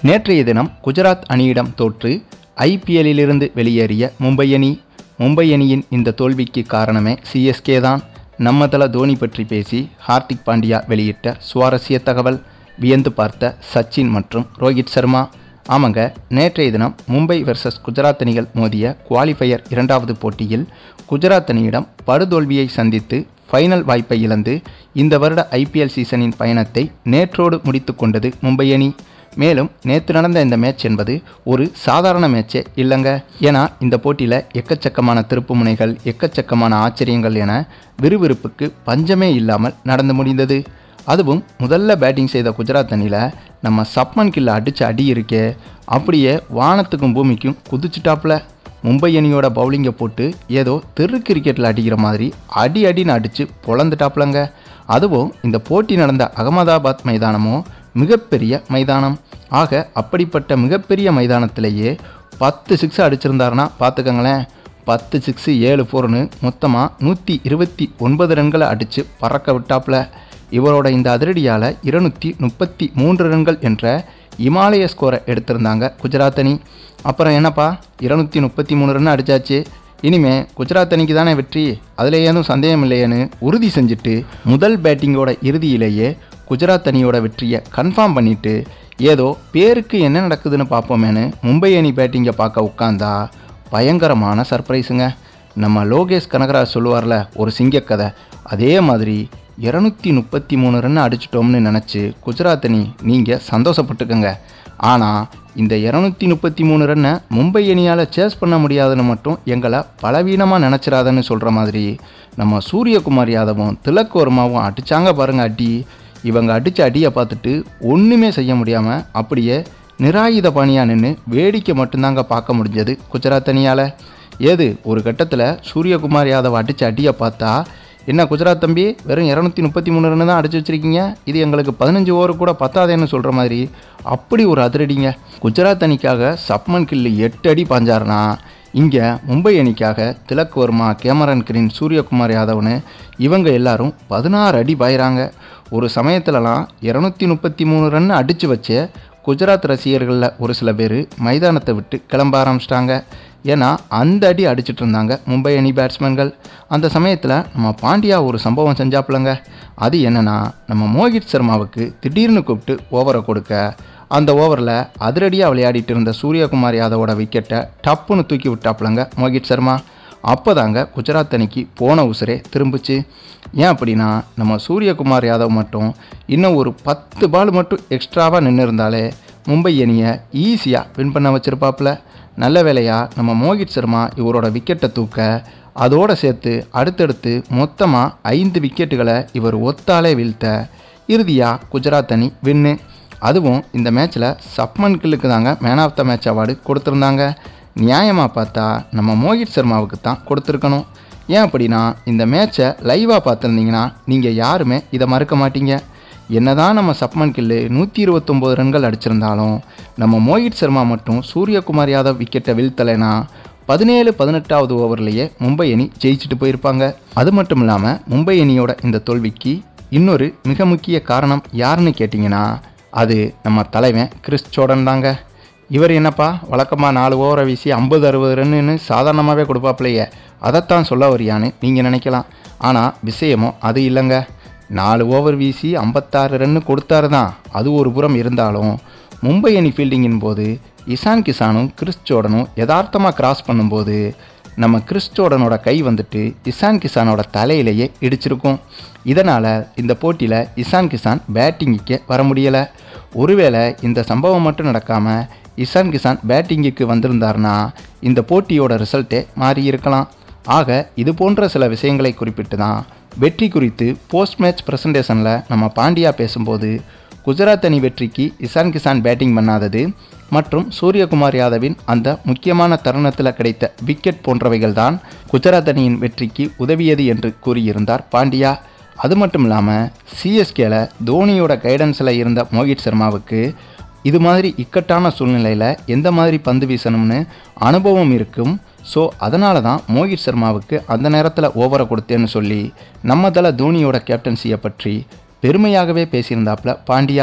நேற்றைய தினம் குஜராத் அணியிடம் தோற்று ஐபிஎல்லிலிருந்து வெளியேறிய மும்பை அணி மும்பை அணியின் இந்த தோல்விக்கு காரணமே சிஎஸ்கே தான் நம்ம தல தோனி பற்றி பேசி ஹார்திக் பாண்டியா வெளியிட்ட சுவாரஸ்ய தகவல் வியந்து பார்த்த சச்சின் மற்றும் ரோஹித் சர்மா ஆமாங்க நேற்றைய தினம் மும்பை வெர்சஸ் குஜராத் அணிகள் மோதிய குவாலிஃபயர் இரண்டாவது போட்டியில் குஜராத் அணியிடம் படுதோல்வியை சந்தித்து ஃபைனல் வாய்ப்பை இழந்து இந்த வருட ஐபிஎல் சீசனின் பயணத்தை நேற்றோடு முடித்து கொண்டது மும்பை அணி மேலும் நேற்று நடந்த இந்த மேட்ச் என்பது ஒரு சாதாரண மேட்சே இல்லைங்க ஏன்னா இந்த போட்டியில் எக்கச்சக்கமான திருப்புமுனைகள் எக்கச்சக்கமான ஆச்சரியங்கள் என விறுவிறுப்புக்கு பஞ்சமே இல்லாமல் நடந்து முடிந்தது அதுவும் முதல்ல பேட்டிங் செய்த குஜராத் அணியில் நம்ம சப்மன் கில்ல அடித்த அடி இருக்கே அப்படியே வானத்துக்கும் பூமிக்கும் குதிச்சுட்டாப்புல மும்பை அணியோட பவுலிங்கை போட்டு ஏதோ தெரு கிரிக்கெட்டில் அடிக்கிற மாதிரி அடி அடின்னு அடித்து பொழந்துட்டாப்புலங்க அதுவும் இந்த போட்டி நடந்த அகமதாபாத் மைதானமும் மிகப்பெரிய மைதானம் ஆக அப்படிப்பட்ட மிகப்பெரிய மைதானத்திலேயே பத்து சிக்ஸ் அடிச்சிருந்தாருன்னா பார்த்துக்கங்களேன் பத்து சிக்ஸு ஏழு ஃபோர்னு மொத்தமாக நூற்றி இருபத்தி ஒன்பது ரன்களை அடித்து பறக்க விட்டாப்புல இவரோட இந்த அதிரடியால் இருநூற்றி முப்பத்தி மூன்று ரன்கள் என்ற இமாலய ஸ்கோரை எடுத்திருந்தாங்க குஜராத் அணி அப்புறம் என்னப்பா இருநூற்றி முப்பத்தி மூணு ரன் அடிச்சாச்சு இனிமே குஜராத் அணிக்கு தானே வெற்றி அதில் ஏதும் சந்தேகம் இல்லையேன்னு உறுதி செஞ்சுட்டு முதல் பேட்டிங்கோட இறுதியிலேயே குஜராத் அணியோட வெற்றியை கன்ஃபார்ம் பண்ணிட்டு ஏதோ பேருக்கு என்ன நடக்குதுன்னு பார்ப்போமேன்னு மும்பை அணி பேட்டிங்கை பார்க்க உட்காந்தா பயங்கரமான சர்ப்ரைஸுங்க நம்ம லோகேஷ் கனகராஜ் சொல்லுவார்ல ஒரு சிங்கக்கதை அதே மாதிரி இரநூத்தி முப்பத்தி மூணு ரன் அடிச்சிட்டோம்னு நினச்சி குஜராத் அணி நீங்கள் சந்தோஷப்பட்டுக்கங்க ஆனால் இந்த இரநூத்தி முப்பத்தி மூணு ரன்னை மும்பை அணியால் சேஸ் பண்ண முடியாதுன்னு மட்டும் எங்களை பலவீனமாக நினச்சிடாதன்னு சொல்கிற மாதிரி நம்ம சூரியகுமார் யாதவும் திலக் வர்மாவும் அடித்தாங்க பாருங்க அடி இவங்க அடித்த அடியை பார்த்துட்டு ஒன்றுமே செய்ய முடியாமல் அப்படியே நிராயுத பாணியாக நின்று வேடிக்கை மட்டும்தாங்க பார்க்க முடிஞ்சது குஜராத் அணியால் ஏது ஒரு கட்டத்தில் சூரியகுமார் யாதவ் அடித்த அடியை பார்த்தா என்ன குஜராத் தம்பி வெறும் இரநூத்தி முப்பத்தி மூணு ரன் தான் அடிச்சு வச்சிருக்கீங்க இது எங்களுக்கு பதினஞ்சு ஓவர் கூட பத்தாதேன்னு சொல்கிற மாதிரி அப்படி ஒரு அதிரடிங்க குஜராத் அணிக்காக சப்மன் கில்லு எட்டு அடி பாஞ்சாருனா இங்கே மும்பை அணிக்காக திலக் வர்மா கேமரன் கிரீன் சூரியகுமார் யாதவ்னு இவங்க எல்லாரும் பதினாறு அடி பாயிறாங்க ஒரு சமயத்துலலாம் இரநூத்தி முப்பத்தி மூணு ரன் அடித்து வச்ச குஜராத் ரசிகர்களில் ஒரு சில பேர் மைதானத்தை விட்டு கிளம்ப ஆரம்பிச்சிட்டாங்க ஏன்னா அந்த அடி அடிச்சிட்டு இருந்தாங்க மும்பை அணி பேட்ஸ்மேன்கள் அந்த சமயத்தில் நம்ம பாண்டியா ஒரு சம்பவம் செஞ்சாப்புலங்க அது என்னன்னா நம்ம மோஹித் சர்மாவுக்கு திடீர்னு கூப்பிட்டு ஓவரை கொடுக்க அந்த ஓவரில் அதிரடியாக விளையாடிட்டு இருந்த சூரியகுமார் யாதவோட விக்கெட்டை டப்புன்னு தூக்கி விட்டாப்புலங்க மோஹித் சர்மா அப்போ தாங்க குஜராத் அணிக்கு போன உசுரே திரும்பிச்சு ஏன் அப்படின்னா நம்ம சூரியகுமார் யாதவ் மட்டும் இன்னும் ஒரு பத்து பால் மட்டும் எக்ஸ்ட்ராவாக நின்று இருந்தாலே மும்பை அணியை ஈஸியாக வின் பண்ண வச்சுருப்பாப்புல நல்ல வேலையாக நம்ம மோஹித் சர்மா இவரோட விக்கெட்டை தூக்க அதோடு சேர்த்து அடுத்தடுத்து மொத்தமாக ஐந்து விக்கெட்டுகளை இவர் ஒத்தாலே வீழ்த்த இறுதியாக குஜராத் அணி வின்னு அதுவும் இந்த மேட்ச்சில் சப்மன் கில்லுக்கு தாங்க man of the match award கொடுத்துருந்தாங்க நியாயமாக பார்த்தா நம்ம மோஹித் சர்மாவுக்கு தான் கொடுத்துருக்கணும் ஏன் அப்படின்னா இந்த மேட்ச்சை லைவாக பார்த்துருந்தீங்கன்னா நீங்கள் யாருமே இதை மறுக்க மாட்டீங்க என்னதான் நம்ம சப்மன் கில்லு நூற்றி இருபத்தொம்போது ரன்கள் அடிச்சிருந்தாலும் நம்ம மோஹித் சர்மா மட்டும் சூரியகுமார் யாதவ் விக்கெட்டை வீழ்த்தலைனா பதினேழு பதினெட்டாவது ஓவர்லேயே மும்பை அணி ஜெயிச்சுட்டு போயிருப்பாங்க அது மட்டும் இல்லாமல் மும்பை அணியோட இந்த தோல்விக்கு இன்னொரு மிக முக்கிய காரணம் யாருன்னு கேட்டிங்கன்னா அது நம்ம தலைவன் கிறிஸ் ஜோர்டன் தாங்க இவர் என்னப்பா வழக்கமாக நாலு ஓவரை வீசி ஐம்பது அறுபது ரன்னுன்னு சாதாரணமாகவே கொடுப்பாப்லையே அதைத்தான் சொல்ல வரியான்னு நீங்கள் நினைக்கலாம் ஆனால் விஷயமோ அது இல்லைங்க நாலு ஓவர் வீசி ஐம்பத்தாறு ரன்னு கொடுத்தாரு தான் அது ஒரு புறம் இருந்தாலும் மும்பை அணி ஃபீல்டிங்கின் போது இசான் கிசானும் கிறிஸ் ஜோர்டனும் யதார்த்தமாக கிராஸ் பண்ணும்போது நம்ம கிறிஸ் ஜோர்டனோட கை வந்துட்டு இசான் கிசானோட தலையிலேயே இடிச்சிருக்கும் இதனால் இந்த போட்டியில் இசான் கிசான் பேட்டிங்குக்கே வர முடியலை ஒருவேளை இந்த சம்பவம் மட்டும் நடக்காமல் இசான் கிசான் பேட்டிங்குக்கு வந்திருந்தார்னா இந்த போட்டியோட ரிசல்ட்டே மாறி இருக்கலாம் ஆக இது போன்ற சில விஷயங்களை குறிப்பிட்டு தான் வெற்றி குறித்து போஸ்ட் மேட்ச் ப்ரெசன்டேஷனில் நம்ம பாண்டியா பேசும்போது குஜராத் அணி வெற்றிக்கு இசான் கிசான் பேட்டிங் பண்ணாதது மற்றும் சூரியகுமார் யாதவின் அந்த முக்கியமான தருணத்தில் கிடைத்த விக்கெட் போன்றவைகள் தான் குஜராத் அணியின் வெற்றிக்கு உதவியது என்று கூறியிருந்தார் பாண்டியா அது மட்டும் இல்லாமல் சிஎஸ்கேல தோனியோட கைடன்ஸில் இருந்த மோஹித் சர்மாவுக்கு இது மாதிரி இக்கட்டான சூழ்நிலையில் எந்த மாதிரி பந்து வீசணும்னு அனுபவம் இருக்கும் ஸோ அதனால தான் மோஹித் சர்மாவுக்கு அந்த நேரத்தில் ஓவரை கொடுத்தேன்னு சொல்லி நம்ம தல தோனியோட கேப்டன்சியை பற்றி பெருமையாகவே பேசியிருந்தாப்புல பாண்டியா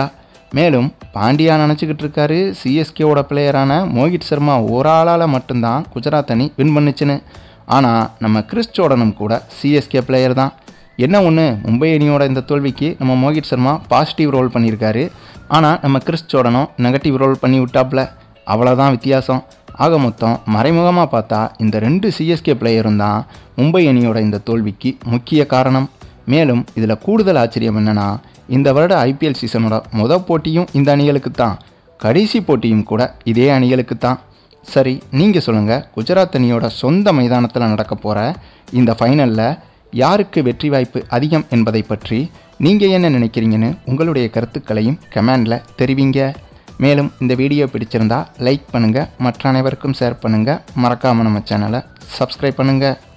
மேலும் பாண்டியா நினச்சிக்கிட்டு இருக்காரு சிஎஸ்கேவோட பிளேயரான மோஹித் சர்மா ஒரு ஆளால் மட்டும்தான் குஜராத் அணி வின் பண்ணுச்சுன்னு ஆனால் நம்ம கிறிஸ் ஜோர்டனும் கூட சிஎஸ்கே பிளேயர் தான் என்ன ஒன்று மும்பை அணியோட இந்த தோல்விக்கு நம்ம மோஹித் சர்மா பாசிட்டிவ் ரோல் பண்ணியிருக்காரு ஆனால் நம்ம கிறிஸ் ஜோர்டனும் நெகட்டிவ் ரோல் பண்ணி விட்டாப்ல அவ்வளோதான் வித்தியாசம் ஆக மொத்தம் மறைமுகமாக பார்த்தா இந்த ரெண்டு சிஎஸ்கே பிளேயரும் தான் மும்பை அணியோட இந்த தோல்விக்கு முக்கிய காரணம் மேலும் இதில் கூடுதல் ஆச்சரியம் என்னன்னா இந்த வருட ஐபிஎல் சீசனோட முத போட்டியும் இந்த அணிகளுக்கு தான் கடைசி போட்டியும் கூட இதே அணிகளுக்கு தான் சரி நீங்கள் சொல்லுங்கள் குஜராத் அணியோட சொந்த மைதானத்தில் நடக்க போகிற இந்த ஃபைனலில் யாருக்கு வெற்றி வாய்ப்பு அதிகம் என்பதை பற்றி நீங்கள் என்ன நினைக்கிறீங்கன்னு உங்களுடைய கருத்துக்களையும் கமெண்டில் தெரிவிங்க மேலும் இந்த வீடியோ பிடிச்சிருந்தா லைக் பண்ணுங்கள் மற்ற அனைவருக்கும் ஷேர் பண்ணுங்கள் மறக்காமல் நம்ம சேனலை சப்ஸ்கிரைப் பண்ணுங்கள்